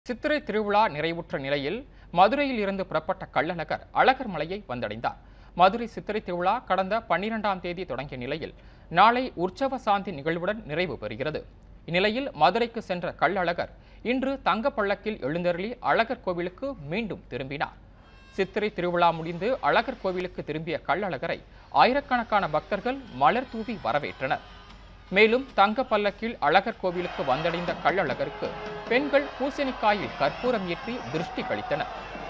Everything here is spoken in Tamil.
சித்திரை திருவிழா நிறைவுற்ற நிலையில் மதுரையில் இருந்து புறப்பட்ட கள்ளழகர் அழகர் மலையை வந்தடைந்தார் மதுரை சித்திரை திருவிழா கடந்த பன்னிரெண்டாம் தேதி தொடங்கிய நிலையில் நாளை உற்சவ சாந்தி நிகழ்வுடன் நிறைவு பெறுகிறது இந்நிலையில் மதுரைக்கு சென்ற கள்ளழகர் இன்று தங்க பள்ளக்கில் எழுந்தருளி அழகர் கோவிலுக்கு மீண்டும் திரும்பினார் சித்திரை திருவிழா முடிந்து அழகர் கோவிலுக்கு திரும்பிய கள்ளழகரை ஆயிரக்கணக்கான பக்தர்கள் மலர் தூவி வரவேற்றனர் மேலும் தங்க பல்லக்கில் அழகர் கோவிலுக்கு வந்தடைந்த கள்ளழகருக்கு பெண்கள் பூசணிக்காயில் கற்பூரம் ஏற்றி திருஷ்டி கழித்தனர்